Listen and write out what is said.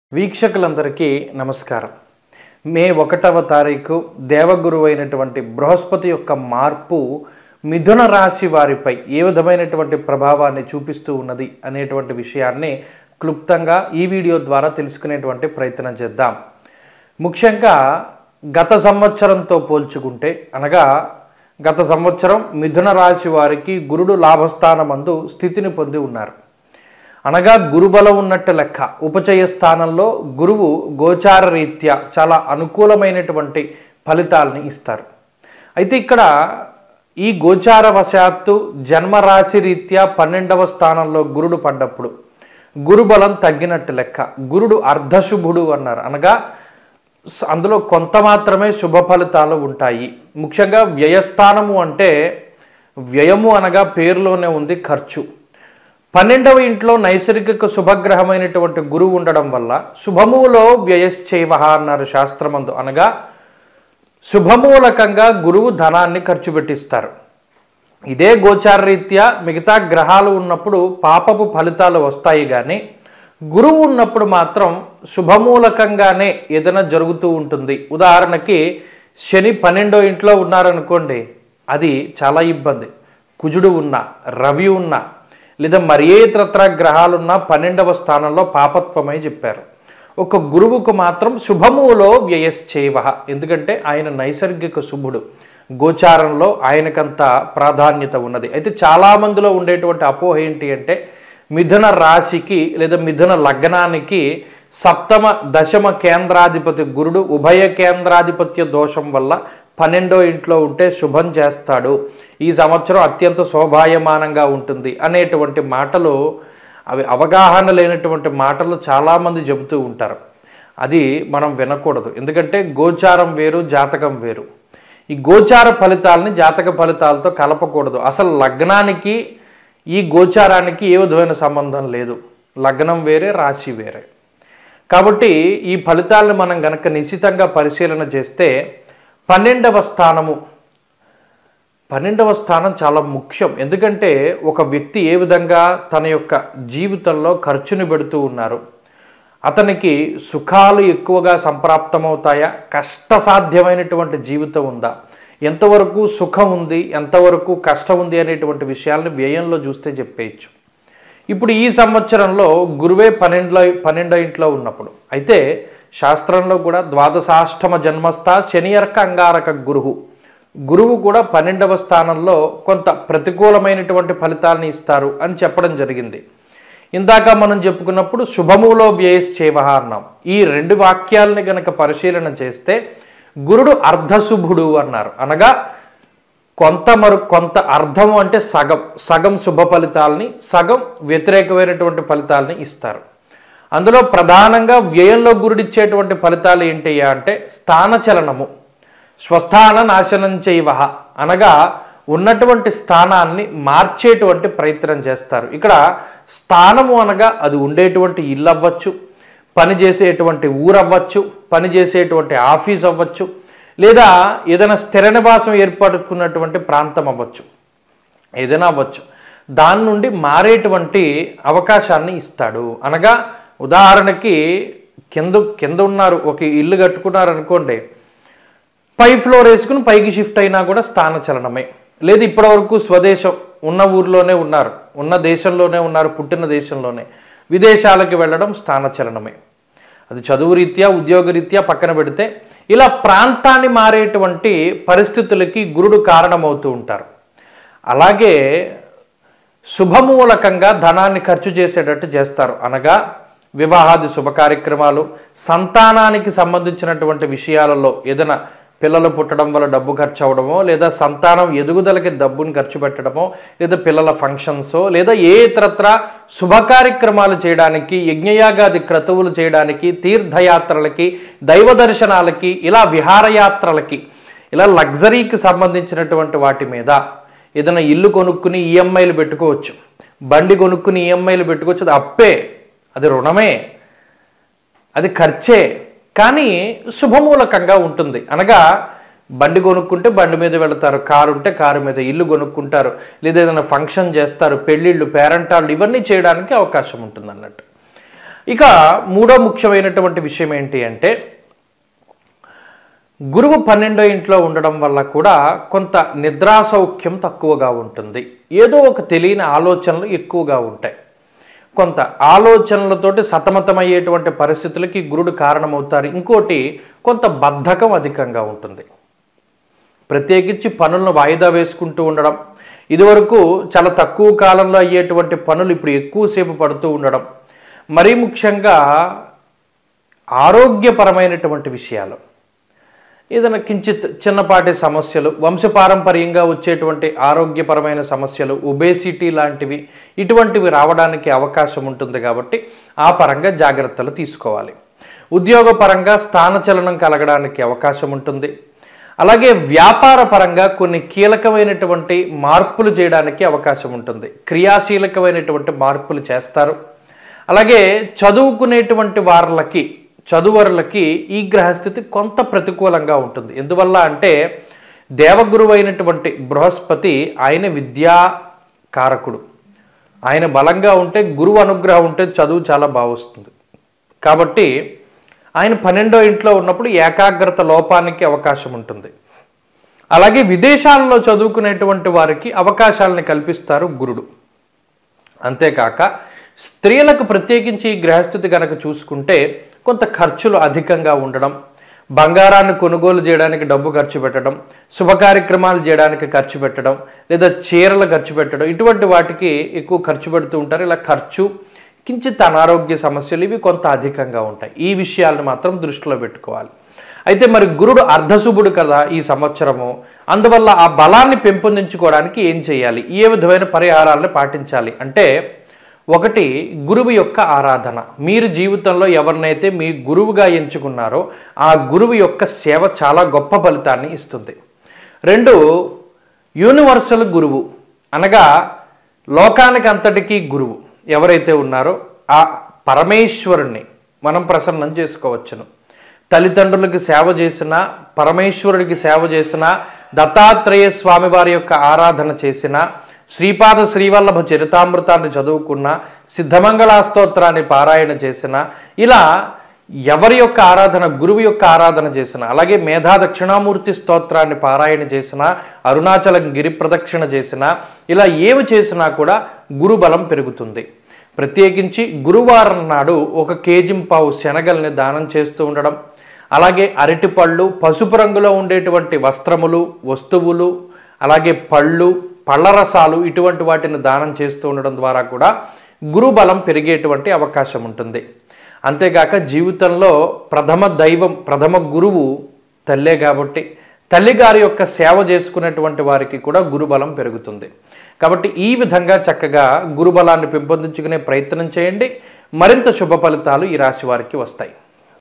వీక్షకులందరికీ నమస్కారం మే ఒకటవ తారీఖు దేవగురు అయినటువంటి బృహస్పతి యొక్క మార్పు మిథున రాశి వారిపై ఏ విధమైనటువంటి ప్రభావాన్ని చూపిస్తూ ఉన్నది అనేటువంటి విషయాన్ని క్లుప్తంగా ఈ వీడియో ద్వారా తెలుసుకునేటువంటి ప్రయత్నం చేద్దాం ముఖ్యంగా గత సంవత్సరంతో పోల్చుకుంటే అనగా గత సంవత్సరం మిథున రాశి వారికి గురుడు లాభస్థానమందు స్థితిని పొంది ఉన్నారు అనగా గురుబలం ఉన్నట్టు లెక్క ఉపచయ స్థానంలో గురువు గోచార రీత్యా చాలా అనుకూలమైనటువంటి ఫలితాలని ఇస్తారు అయితే ఇక్కడ ఈ గోచార వశాత్తు జన్మరాశి రీత్యా పన్నెండవ స్థానంలో గురుడు పడ్డప్పుడు గురుబలం తగ్గినట్టు లెక్క గురుడు అర్ధశుభుడు అన్నారు అనగా స- అందులో కొంత మాత్రమే శుభ ఫలితాలు ఉంటాయి ముఖ్యంగా వ్యయస్థానము అంటే వ్యయము అనగా పేరులోనే ఉంది ఖర్చు పన్నెండవ ఇంట్లో నైసర్గిక శుభగ్రహమైనటువంటి గురువు ఉండడం వల్ల శుభములో వ్యయశ్చైవ అన్నారు శాస్త్రమందు అనగా శుభమూలకంగా గురువు ధనాన్ని ఖర్చు పెట్టిస్తారు ఇదే గోచార రీత్యా మిగతా గ్రహాలు ఉన్నప్పుడు పాపపు ఫలితాలు వస్తాయి కానీ గురువు ఉన్నప్పుడు మాత్రం శుభమూలకంగానే ఏదైనా జరుగుతూ ఉంటుంది ఉదాహరణకి శని పన్నెండో ఇంట్లో ఉన్నారనుకోండి అది చాలా ఇబ్బంది కుజుడు ఉన్న రవి ఉన్న లేదా మరి ఏ ఇతరత్ర గ్రహాలున్నా పన్నెండవ స్థానంలో పాపత్వమై చెప్పారు ఒక గురువుకు మాత్రం శుభములో వ్యయశ్చైవ ఎందుకంటే ఆయన నైసర్గిక శుభుడు గోచారంలో ఆయనకంత ప్రాధాన్యత ఉన్నది అయితే చాలామందిలో ఉండేటువంటి అపోహ ఏంటి అంటే మిథున రాశికి లేదా మిథున లగ్నానికి సప్తమ దశమ కేంద్రాధిపతి గురుడు ఉభయ కేంద్రాధిపత్య దోషం వల్ల పన్నెండో ఇంట్లో ఉంటే శుభం చేస్తాడు ఈ సంవత్సరం అత్యంత శోభాయమానంగా ఉంటుంది అనేటువంటి మాటలు అవి అవగాహన లేనటువంటి మాటలు చాలామంది చెబుతూ ఉంటారు అది మనం వినకూడదు ఎందుకంటే గోచారం వేరు జాతకం వేరు ఈ గోచార ఫలితాలని జాతక ఫలితాలతో కలపకూడదు అసలు లగ్నానికి ఈ గోచారానికి ఏ విధమైన సంబంధం లేదు లగ్నం వేరే రాశి వేరే కాబట్టి ఈ ఫలితాలను మనం గనక నిశ్చితంగా పరిశీలన చేస్తే పన్నెండవ స్థానము పన్నెండవ స్థానం చాలా ముఖ్యం ఎందుకంటే ఒక వ్యక్తి ఏ విధంగా తన యొక్క జీవితంలో ఖర్చుని పెడుతూ ఉన్నారు అతనికి సుఖాలు ఎక్కువగా సంప్రాప్తమవుతాయా కష్టసాధ్యమైనటువంటి జీవితం ఉందా ఎంతవరకు సుఖం ఉంది ఎంతవరకు కష్టం ఉంది అనేటువంటి విషయాలను వ్యయంలో చూస్తే చెప్పేయచ్చు ఇప్పుడు ఈ సంవత్సరంలో గురువే పన్నెండులో పన్నెండో ఇంట్లో ఉన్నప్పుడు అయితే శాస్త్రంలో కూడా ద్వాదశాష్టమ జన్మస్థ శనియర్క అంగారక గురువు గురువు కూడా పన్నెండవ స్థానంలో కొంత ప్రతికూలమైనటువంటి ఫలితాలను ఇస్తారు అని చెప్పడం జరిగింది ఇందాక మనం చెప్పుకున్నప్పుడు శుభములో వ్యయశ్చేవ అన్నాం ఈ రెండు వాక్యాలని గనక పరిశీలన చేస్తే గురుడు అర్ధశుభుడు అన్నారు అనగా కొంత మరు కొంత అర్థం అంటే సగం సగం శుభ ఫలితాలని సగం వ్యతిరేకమైనటువంటి ఫలితాలని ఇస్తారు అందులో ప్రధానంగా వ్యయంలో గురుడిచ్చేటువంటి ఫలితాలు ఏంటయ్యా అంటే స్థానచలనము స్వస్థాన నాశనం చేయవ అనగా ఉన్నటువంటి స్థానాన్ని మార్చేటువంటి ప్రయత్నం చేస్తారు ఇక్కడ స్థానము అనగా అది ఉండేటువంటి ఇల్లు అవ్వచ్చు పనిచేసేటువంటి ఊరు అవ్వచ్చు పనిచేసేటువంటి ఆఫీస్ అవ్వచ్చు లేదా ఏదైనా స్థిర నివాసం ఏర్పడుకున్నటువంటి ప్రాంతం అవ్వచ్చు ఏదైనా అవ్వచ్చు దాని నుండి మారేటువంటి అవకాశాన్ని ఇస్తాడు అనగా ఉదాహరణకి కింద కింద ఉన్నారు ఒక ఇల్లు కట్టుకున్నారు అనుకోండి పై ఫ్లోర్ వేసుకుని పైకి షిఫ్ట్ అయినా కూడా స్థానచలనమే లేదు ఇప్పటివరకు స్వదేశం ఉన్న ఊర్లోనే ఉన్నారు ఉన్న దేశంలోనే ఉన్నారు పుట్టిన దేశంలోనే విదేశాలకు వెళ్ళడం స్థానచలనమే అది చదువు రీత్యా ఉద్యోగ రీత్యా పక్కన పెడితే ఇలా ప్రాంతాన్ని మారేటువంటి పరిస్థితులకి గురుడు కారణమవుతూ ఉంటారు అలాగే శుభమూలకంగా ధనాన్ని ఖర్చు చేసేటట్టు చేస్తారు అనగా వివాహాది శుభ కార్యక్రమాలు సంతానానికి సంబంధించినటువంటి విషయాలలో ఏదైనా పిల్లలు పుట్టడం వల్ల డబ్బు ఖర్చు అవడమో లేదా సంతానం ఎదుగుదలకి డబ్బుని ఖర్చు పెట్టడమో లేదా పిల్లల ఫంక్షన్సో లేదా ఏ ఇతరత్ర శుభ కార్యక్రమాలు చేయడానికి యజ్ఞయాగాది క్రతువులు చేయడానికి తీర్థయాత్రలకి దైవ దర్శనాలకి ఇలా విహారయాత్రలకి ఇలా లగ్జరీకి సంబంధించినటువంటి వాటి మీద ఏదైనా ఇల్లు కొనుక్కుని ఈఎంఐలు పెట్టుకోవచ్చు బండి కొనుక్కుని ఈఎంఐలు పెట్టుకోవచ్చు అది అప్పే అది రుణమే అది ఖర్చే కానీ శుభమూలకంగా ఉంటుంది అనగా బండి కొనుక్కుంటే బండి మీద వెళతారు కారు ఉంటే కారు మీద ఇల్లు కొనుక్కుంటారు లేదా ఏదైనా ఫంక్షన్ చేస్తారు పెళ్ళిళ్ళు పేరంటాళ్ళు ఇవన్నీ చేయడానికి అవకాశం ఉంటుంది అన్నట్టు ఇక మూడో ముఖ్యమైనటువంటి విషయం ఏంటి అంటే గురువు పన్నెండో ఇంట్లో ఉండడం వల్ల కూడా కొంత నిద్రా సౌఖ్యం తక్కువగా ఉంటుంది ఏదో ఒక తెలియని ఆలోచనలు ఎక్కువగా ఉంటాయి కొంత ఆలోచనలతోటి సతమతమయ్యేటువంటి పరిస్థితులకి గురుడు కారణమవుతారు ఇంకోటి కొంత బద్ధకం అధికంగా ఉంటుంది ప్రత్యేకించి పనులను వాయిదా వేసుకుంటూ ఉండడం ఇదివరకు చాలా తక్కువ కాలంలో అయ్యేటువంటి పనులు ఇప్పుడు ఎక్కువసేపు పడుతూ ఉండడం మరీ ముఖ్యంగా ఆరోగ్యపరమైనటువంటి విషయాలు ఏదైనా కించిత్ చిన్నపాటి సమస్యలు వంశపారంపర్యంగా వచ్చేటువంటి ఆరోగ్యపరమైన సమస్యలు ఒబేసిటీ లాంటివి ఇటువంటివి రావడానికి అవకాశం ఉంటుంది కాబట్టి ఆ పరంగా జాగ్రత్తలు తీసుకోవాలి ఉద్యోగపరంగా స్థానచలనం కలగడానికి అవకాశం ఉంటుంది అలాగే వ్యాపార పరంగా కొన్ని కీలకమైనటువంటి మార్పులు చేయడానికి అవకాశం ఉంటుంది క్రియాశీలకమైనటువంటి మార్పులు చేస్తారు అలాగే చదువుకునేటువంటి వారులకి చదువరులకి ఈ గ్రహస్థితి కొంత ప్రతికూలంగా ఉంటుంది ఎందువల్ల అంటే దేవగురువు అయినటువంటి బృహస్పతి ఆయన విద్యా కారకుడు ఆయన బలంగా ఉంటే గురువు అనుగ్రహం ఉంటే చదువు చాలా బాగా వస్తుంది కాబట్టి ఆయన పన్నెండో ఇంట్లో ఉన్నప్పుడు ఏకాగ్రత లోపానికి అవకాశం ఉంటుంది అలాగే విదేశాల్లో చదువుకునేటువంటి వారికి అవకాశాలను కల్పిస్తారు గురుడు అంతేకాక స్త్రీలకు ప్రత్యేకించి ఈ గ్రహస్థితి కనుక చూసుకుంటే కొంత ఖర్చులు అధికంగా ఉండడం బంగారాన్ని కొనుగోలు చేయడానికి డబ్బు ఖర్చు పెట్టడం శుభ కార్యక్రమాలు చేయడానికి ఖర్చు పెట్టడం లేదా చీరలు ఖర్చు పెట్టడం ఇటువంటి వాటికి ఎక్కువ ఖర్చు పెడుతూ ఉంటారు ఇలా ఖర్చు కించిత్ అనారోగ్య సమస్యలు ఇవి కొంత అధికంగా ఉంటాయి ఈ విషయాలను మాత్రం దృష్టిలో పెట్టుకోవాలి అయితే మరి గురుడు అర్ధశుభుడు కదా ఈ సంవత్సరము అందువల్ల ఆ బలాన్ని పెంపొందించుకోవడానికి ఏం చేయాలి ఏ విధమైన పరిహారాలను పాటించాలి అంటే ఒకటి గురువు యొక్క ఆరాధన మీరు జీవితంలో ఎవరినైతే మీ గురువుగా ఎంచుకున్నారో ఆ గురువు యొక్క సేవ చాలా గొప్ప ఫలితాన్ని ఇస్తుంది రెండు యూనివర్సల్ గురువు అనగా లోకానికి అంతటికీ గురువు ఎవరైతే ఉన్నారో ఆ పరమేశ్వరుణ్ణి మనం ప్రసన్నం చేసుకోవచ్చును తల్లిదండ్రులకి సేవ చేసిన పరమేశ్వరుడికి సేవ చేసిన దత్తాత్రేయ స్వామి వారి యొక్క ఆరాధన చేసిన శ్రీపాద శ్రీవల్లభ చరితామృతాన్ని చదువుకున్న సిద్ధమంగళ స్తోత్రాన్ని పారాయణ చేసిన ఇలా ఎవరి యొక్క ఆరాధన గురువు యొక్క ఆరాధన చేసిన అలాగే మేధా దక్షిణామూర్తి స్తోత్రాన్ని పారాయణ చేసిన అరుణాచలం గిరి ప్రదక్షిణ చేసిన ఇలా ఏమి చేసినా కూడా గురుబలం పెరుగుతుంది ప్రత్యేకించి గురువారం నాడు ఒక కేజింపావు శనగల్ని దానం చేస్తూ ఉండడం అలాగే అరటిపళ్ళు పసుపు రంగులో ఉండేటువంటి వస్త్రములు వస్తువులు అలాగే పళ్ళు పళ్ళ రసాలు ఇటువంటి వాటిని దానం చేస్తూ ఉండడం ద్వారా కూడా గురుబలం పెరిగేటువంటి అవకాశం ఉంటుంది అంతేగాక జీవితంలో ప్రథమ దైవం ప్రథమ గురువు తల్లే కాబట్టి తల్లిగారి యొక్క సేవ చేసుకునేటువంటి వారికి కూడా గురుబలం పెరుగుతుంది కాబట్టి ఈ విధంగా చక్కగా గురుబలాన్ని పెంపొందించుకునే ప్రయత్నం చేయండి మరింత శుభ ఫలితాలు ఈ రాశి వారికి వస్తాయి